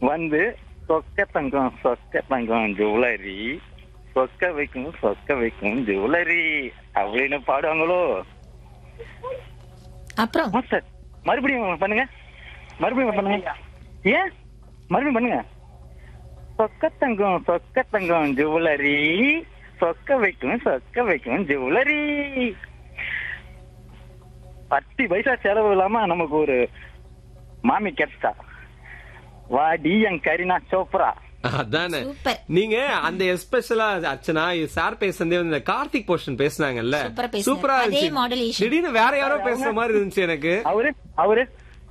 வந்து சொக்க தங்கம் சொக்க தங்கம் ஜுவல்லரி சொக்க வைக்கும் சொக்க வைக்கும் ஜுவல்லரி அப்படின்னு பாடுவாங்களோ அப்புறம் மாஸ்டர் மறுபடியும் பண்ணுங்க மறுபடியும் பண்ணுங்க ஏன் மறுபடியும் பண்ணுங்க சொக்க தங்கம் சொக்க தங்கம் ஜுவல்லரி சொக்க வைக்கும் சொக்க வைக்கும் ஜுவல்லரி பத்து பைசா செலவு இல்லாம நமக்கு ஒரு மாமி கிடைச்சா வாடி என் கரீனா சோப்ரா அதானே சூப்பர் நீங்க அந்த எஸ்பெஷலா அர்ச்சனா சார் பேசுனதே வந்து இந்த கார்த்திக் போர்ஷன் பேசுனாங்கல்ல சூப்பரா பேசுனாரு. சூப்பரா அதே இருந்துச்சு modulation. திடீர்னு வேற யாரோ பேசுற மாதிரி இருந்துச்சு எனக்கு அவரு அவரு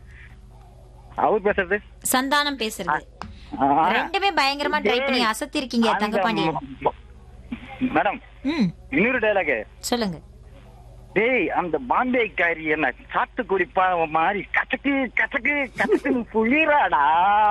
அவர் பேசுறது சந்தானம் பேசுறது ஆ. ரெண்டுமே பயங்கரமா ட்ரை பண்ணி அசத்திருக்கீங்க அந்த தங்கப்பாண்டியன் ம- மேடம் ம் இன்னொரு டைலாக் சொல்லுங்க டேய் அந்த பாம்பே காரி என்ன சாத்துக்குடி பாவம் மாதிரி கச்சக்கு கச்சக்கு கச்சக்குன்னு புளிராடா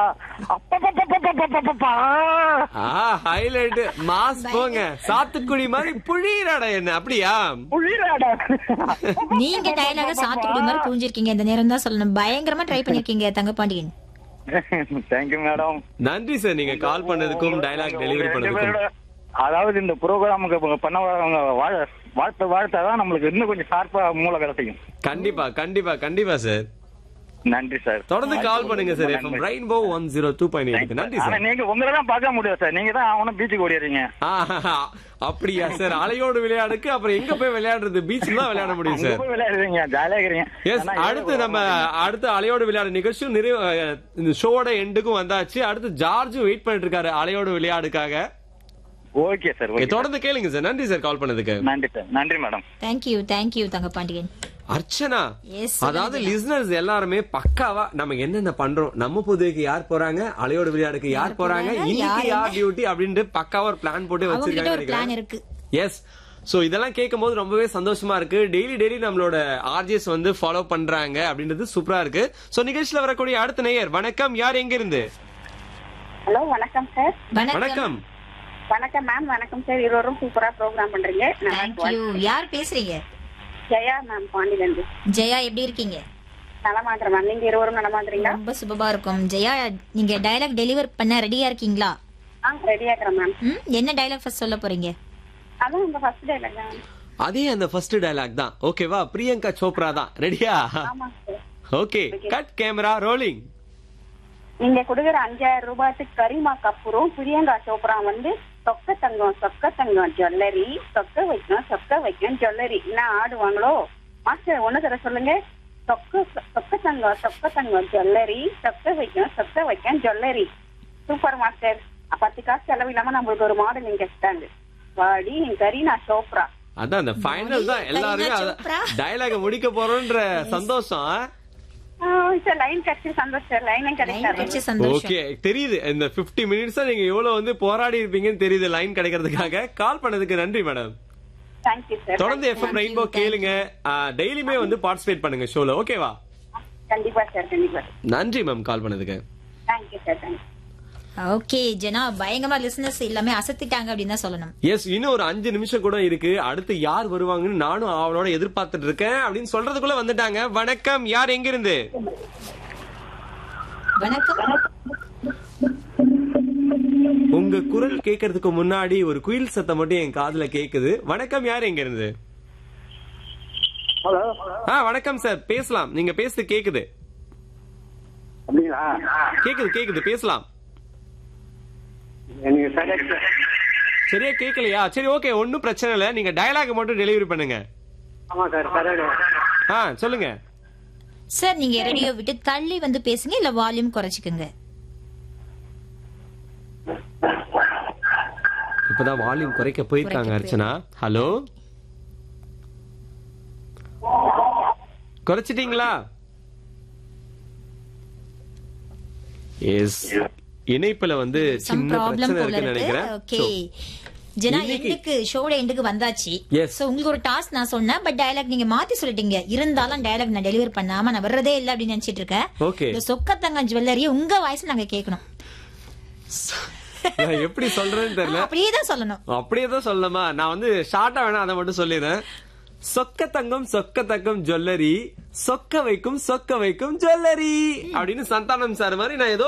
அப்பப்பப்பப்பப்பப்பப்பா. ஆ ஹைலைட் மாஸ் போங்க சாத்துக்குடி மாதிரி புழியறாடா என்ன அப்படியா புளிராடா நீங்க டயலாக சாத்துக்குடி மாதிரி புரிஞ்சிருக்கீங்க இந்த நேரம் தான் சொல்லணும் பயங்கரமா ட்ரை பண்ணிருக்கீங்க தங்கப்பாண்டியன் தேங்க்யூ மேடம் நன்றி சார் நீங்க கால் பண்ணதுக்கும் டைலாக் டெலிவரி பண்ணதுக்கும் அதாவது இந்த ப்ரோக்ராமுக்கு பண்ண வரவங்க வாழ வாழ்த்த வாழ்த்தாதான் நம்மளுக்கு இன்னும் கொஞ்சம் ஷார்ப்பா மூளை வேலை செய்யும் கண்டிப்பா கண்டிப்பா கண்டிப்பா சார் நன்றி சார் தொடர்ந்து கால் பண்ணுங்க sir FM rainbow one zero two point நன்றி ஆனா சார் நீங்க உங்களை தான் பார்க்க முடியாது சார் நீங்க தான் அவனும் பீச்சுக்கு ஓடிடுறீங்க ஆஹா, அப்படியா சார் அலையோடு விளையாடுக்கு அப்புறம் எங்க போய் விளையாடுறது பீச்ல தான் விளையாட முடியும் அங்க சார் போய் விளையாடுறீங்க ஜாலியா இருக்கிறீங்க எஸ் ஆனா அடுத்து இரவு நம்ம அடுத்த அலையோடு விளையாடு நிகழ்ச்சியும் நிறைவு அஹ், இந்த ஷோட எண்டுக்கும் வந்தாச்சு அடுத்து ஜார்ஜும் வெயிட் பண்ணிட்டு இருக்காரு அலையோடு விளையாடுக்காக ஓகே சார் Okay, ஓகே தொடர்ந்து கேளுங்க சார் நன்றி சார் கால் பண்ணதுக்கு நன்றி சார் நன்றி madam thank you thank you Thangapandian Archana Yes, அதாவது சொல்லுங்க. லிசனர்ஸ் எல்லாருமே பக்காவா நம்ம என்னென்ன பண்றோம் நம்ம புதுவைக்கு யார் போறாங்க அலையோடு விளையாடுக்கு யார் யார் போறாங்க போறாங்க, இன்னைக்கு யார் யார் டியூட்டி அப்படின்ட்டு பக்காவா ஒரு பிளான் போட்டு அவங்க கிட்ட ஒரு பிளான் வச்சிருக்காங்க இருக்கு எஸ் சோ இதெல்லாம் கேட்கும் போது ரொம்பவே சந்தோஷமா இருக்கு டெய்லி டெய்லி நம்மளோட ஆர்ஜிஎஸ் வந்து ஃபாலோ பண்றாங்க அப்படின்றது சூப்பரா இருக்கு சோ நிகழ்ச்சியில வரக்கூடிய அடுத்த நேயர் வணக்கம் யார் எங்க இருந்து ஹலோ வணக்கம் சார் வணக்கம் வணக்கம் வணக்கம் மேம் வணக்கம் சார் இருவரும் சூப்பரா ப்ரோக்ராம் பண்றீங்க நல்லா தேங்க்யூ யார் பேசுறீங்க ஜெயா மேம் பாண்டியிலிருந்து ஜெயா எப்படி இருக்கீங்க நலமாந்திரம் மேம் நீங்க இருவரும் நலமாந்திரீங்களா ரொம்ப சுபமா இருக்கும் ஜெயா நீங்க டயலாக் டெலிவர் பண்ண ரெடியா இருக்கீங்களா ஆ ரெடி ஆகிறேன் மேம் ம் என்ன டயலாக் ஃபர்ஸ்ட் சொல்ல போறீங்க அதான் உங்க ஃபர்ஸ்ட் டே இல்லைங்க அதே அந்த ஃபர்ஸ்ட் டயலாக் தான் ஓகேவா பிரியங்கா சோப்ரா தான் ரெடியா ஆமா sir okay cut camera rolling நீங்க கொடுக்குற அஞ்சாயிரம் ரூபாய்க்கு கரிமாக்கு அப்புறம் பிரியங்கா சோப்ரா வந்து சொக்க தங்கம் சொக்க தங்கம் ஜுவல்லரி சொக்க வைக்கும் சொக்க வைக்கும் ஜுவல்லரி என்ன ஆடுவாங்களோ மாஸ்டர் ஒண்ணு தர சொல்லுங்க சொக்க சொக்க தங்கம் சொக்க தங்கம் ஜுவல்லரி சொக்க வைக்கும் சொக்க வைக்கும் ஜுவல்லரி சூப்பர் மாஸ்டர் பத்து காசு செலவு இல்லாம நம்மளுக்கு ஒரு மாடலிங் கெஸ்டாங்க வாடி என் கரீனா சோப்ரா அதான் அந்த ஃபைனல் தான் எல்லாருமே கரீனா சோப்ரா. டயலாக முடிக்க போறோன்ற சந்தோஷம் சார் லைன் கிடைச்சி சந்தோஷம் சார் லைனும் லைன் கிடைக்காது கிடைச்ச சந்தோஷம் ஓகே தெரியுது இந்த 50 மினிட்ஸா நீங்க எவ்வளவு வந்து போராடி இருப்பீங்கன்னு தெரியுது லைன் கிடைக்கிறதுக்காக கால் பண்ணதுக்கு நன்றி மேடம் தேங்க்யூ சார் தொடர்ந்து எஃப்எம் ரெயின்போ கேளுங்க டெய்லியுமே வந்து பார்ட்டிசிபேட் பண்ணுங்க ஷோல ஓகேவா கண்டிப்பா சார் கண்டிப்பா நன்றி மேம் கால் பண்ணதுக்கு thank you sir thank you okay Jana பயங்கரமா லிசனர்ஸ் எல்லாமே அசத்திட்டாங்க அப்படின்னு தான் சொல்லணும் எஸ் இன்னும் ஒரு அஞ்சு நிமிஷம் கூட இருக்கு அடுத்து யார் வருவாங்கன்னு நானும் அவளோட எதிர்பார்த்துட்டு இருக்கேன் அப்படின்னு சொல்றதுக்குள்ள வந்துட்டாங்க வணக்கம் யார் எங்க இருந்து வணக்கம் உங்க குரல் கேட்கறதுக்கு முன்னாடி ஒரு குயில் சத்தம் மட்டும் என் காதுல கேக்குது வணக்கம் யார் எங்க இருந்து ஹலோ ஆ வணக்கம் சார் பேசலாம் நீங்க பேசுறது கேக்குது அப்படிங்களா கேக்குது கேக்குது பேசலாம் நீங்க சரியா சரியா கேட்கலையா சரி ஓகே ஒன்னும் பிரச்சனை இல்ல நீங்க டயலாக் மட்டும் டெலிவரி பண்ணுங்க ஆமா சார் சரியா ஆ சொல்லுங்க சார் நீங்க ரேடியோ விட்டு தள்ளி வந்து பேசுங்க இல்ல வால்யூம் குறைச்சிக்கோங்க இப்பதான் வால்யூம் குறைக்க போயிருக்காங்க குறைக்க அர்ச்சனா ஹலோ குறைச்சிட்டீங்களா எஸ் இணைப்புல வந்து சம் சின்ன ப்ராப்ளம் பிரச்சனை போல இருக்குன்னு இருக்கு நினைக்கிறேன் ஓகே So, ஜனா இன்னைக்கு- எண்டுக்கு ஷோட எண்டுக்கு வந்தாச்சு Yes. சோ உங்களுக்கு ஒரு டாஸ்க் நான் சொன்னேன் பட் டயலாக் நீங்க மாத்தி சொல்லிட்டீங்க இருந்தாலும் டயலாக் நான் டெலிவர் பண்ணாம நான் வர்றதே இல்ல அப்படின்னு நினைச்சிட்டு இருக்கேன் Okay. இந்த சொக்கத்தங்க ஜுவல்லரிய உங்க வாய்ஸ் நாங்க கேட்கணும் நான் எப்படி சொல்றேன்னு தெரியல அப்படியே தான் சொல்லணும் அப்படியே தான் சொல்லணுமா நான் வந்து ஷார்ட்டா வேணா அதை மட்டும் சொல்லிடுறேன் சொக்க தங்கம் சொக்க தங்கம் ஜுவல்லரி சொக்க வைக்கும் சொக்க வைக்கும் ஜுவல்லரி அப்படின்னு சந்தானம் சார் மாதிரி நான் ஏதோ